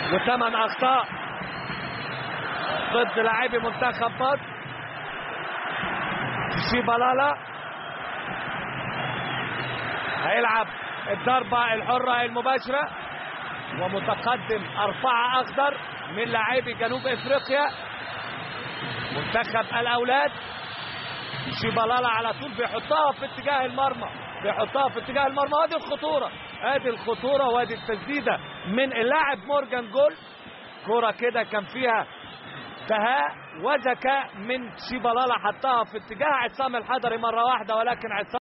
وثمان اخطاء ضد لاعبي منتخب مصر شيبالالا هيلعب الضربة الحرة المباشرة ومتقدم أربعة أخضر من لاعبي جنوب إفريقيا منتخب الأولاد شيبالالا على طول بيحطها في اتجاه المرمى بيحطها في اتجاه المرمى وادي الخطورة ادي الخطورة وادي التسديدة من اللاعب مورجان جول كرة كده كان فيها دهاء وذكاء من شيبالالا حطها في اتجاه عصام الحضري مرة واحدة ولكن عصام